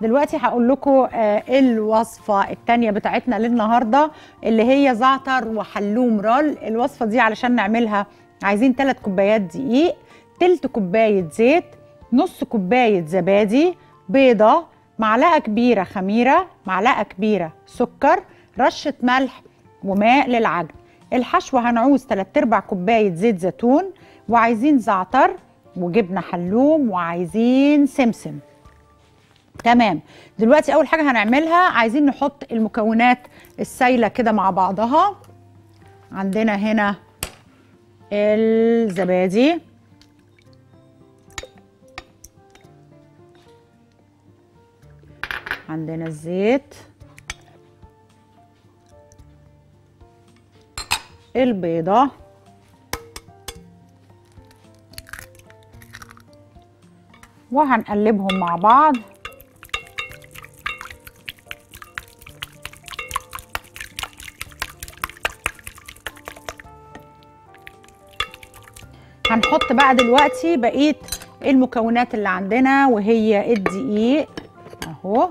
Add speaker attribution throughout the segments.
Speaker 1: دلوقتي هقول لكم آه الوصفه الثانيه بتاعتنا للنهارده اللي هي زعتر وحلوم رول الوصفه دي علشان نعملها عايزين 3 كوبايات دقيق تلت كوبايه زيت نص كوبايه زبادي بيضه معلقه كبيره خميره معلقه كبيره سكر رشه ملح وماء للعجن الحشوه هنعوز 3 ارباع كوبايه زيت زيتون وعايزين زعتر وجبنه حلوم وعايزين سمسم تمام دلوقتي اول حاجه هنعملها عايزين نحط المكونات السايله كده مع بعضها عندنا هنا الزبادي عندنا الزيت البيضه وهنقلبهم مع بعض هنحط بقى دلوقتي بقيه المكونات اللي عندنا وهي الدقيق اهو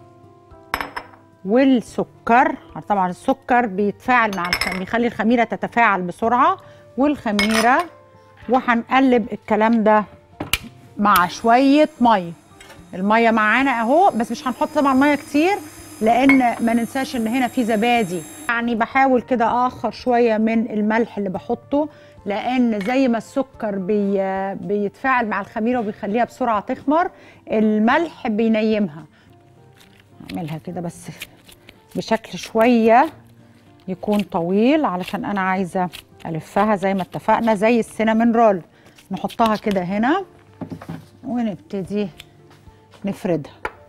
Speaker 1: والسكر طبعا السكر بيتفاعل مع الخميره بيخلي الخميره تتفاعل بسرعه والخميره وهنقلب الكلام ده مع شويه ميه الميه معانا اهو بس مش هنحط طبعا ميه كتير لان ما ننساش ان هنا في زبادي يعني بحاول كده اخر شويه من الملح اللي بحطه لان زي ما السكر بي بيتفاعل مع الخميره وبيخليها بسرعه تخمر الملح بينيمها اعملها كده بس بشكل شويه يكون طويل علشان انا عايزه الفها زي ما اتفقنا زي السينامون رول نحطها كده هنا ونبتدي نفردها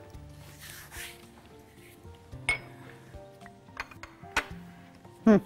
Speaker 1: هم.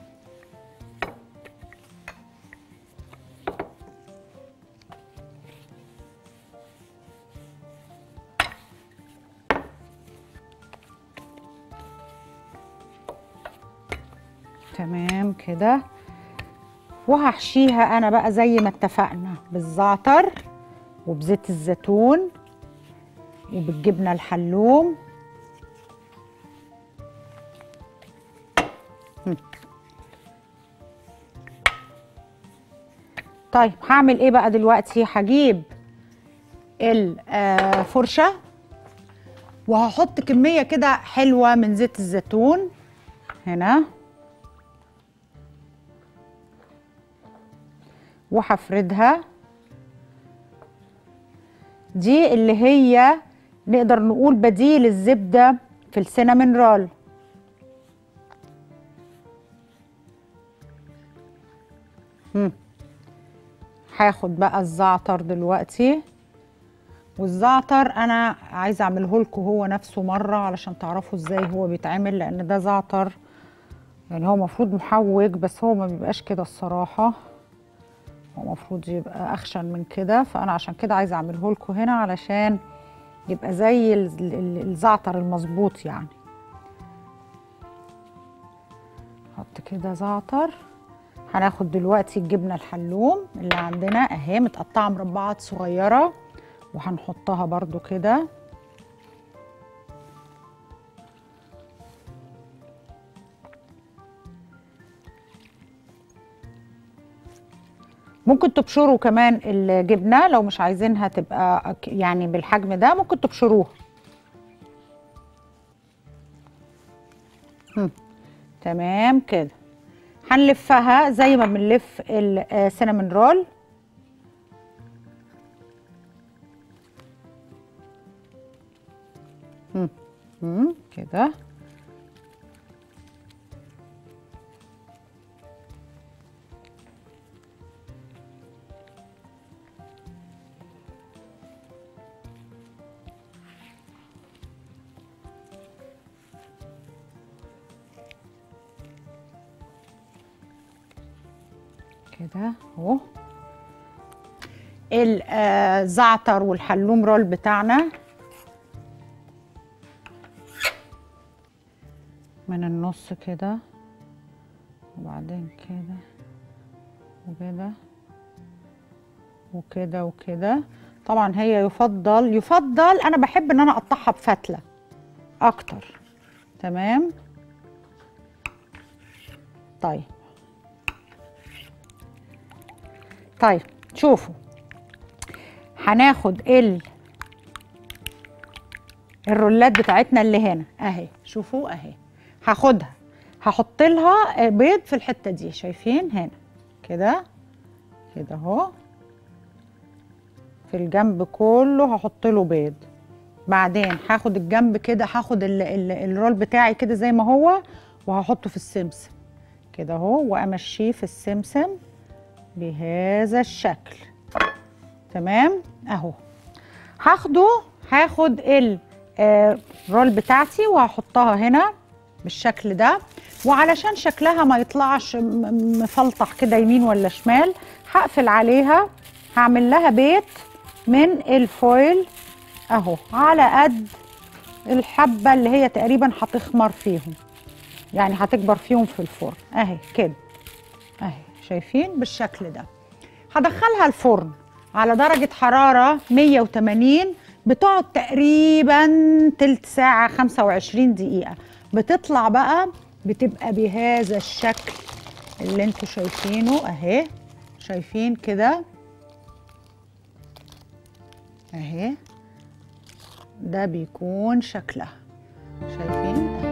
Speaker 1: تمام كده وهحشيها انا بقى زي ما اتفقنا بالزعتر وبزيت الزيتون وبالجبنه الحلوم طيب هعمل ايه بقى دلوقتي هجيب الفرشه وهحط كميه كده حلوه من زيت الزيتون هنا وهفردها دي اللي هي نقدر نقول بديل الزبدة في السينامون رول هاخد بقى الزعتر دلوقتي والزعتر انا عايزه اعمله لكم هو نفسه مره علشان تعرفوا ازاي هو بيتعمل لان ده زعتر يعني هو المفروض محوج بس هو ما بيبقاش كده الصراحه هو المفروض يبقى اخشن من كده فانا عشان كده عايزه اعمله لكم هنا علشان يبقى زي الزعتر المظبوط يعني حط كده زعتر هناخد دلوقتي الجبنه الحلوم اللي عندنا اهي متقطعه مربعات صغيره وهنحطها برضو كده ممكن تبشروا كمان الجبنه لو مش عايزينها تبقى يعني بالحجم ده ممكن تبشروها تمام كده هنلفها زي ما بنلف السينامون رول كده كده اهو الزعتر والحلوم رول بتاعنا من النص كده وبعدين كده وكده وكده وكده طبعا هي يفضل يفضل انا بحب ان انا اقطعها بفتله اكتر تمام طيب طيب شوفوا هناخد ال الرولات بتاعتنا اللي هنا اهي شوفوا اهي هاخدها هحط لها بيض في الحته دي شايفين هنا كده كده اهو في الجنب كله هحط له بيض بعدين هاخد الجنب كده هاخد ال ال الرول بتاعي كده زي ما هو وهحطه في السمسم كده اهو وامشيه في السمسم بهذا الشكل تمام اهو هاخده هاخد ال آه، الرول بتاعتي وهحطها هنا بالشكل ده وعلشان شكلها ما يطلعش م- م- مفلطح كده يمين ولا شمال هقفل عليها هعمل لها بيت من الفويل اهو على قد الحبه اللي هي تقريبا هتخمر فيهم يعني هتكبر فيهم في الفرن اهي كده اهي شايفين بالشكل ده هدخلها الفرن على درجة حرارة 180 بتقعد تقريبا تلت ساعة 25 دقيقة بتطلع بقى بتبقى بهذا الشكل اللي انتوا شايفينه اهي شايفين كده اهي ده بيكون شكلها شايفين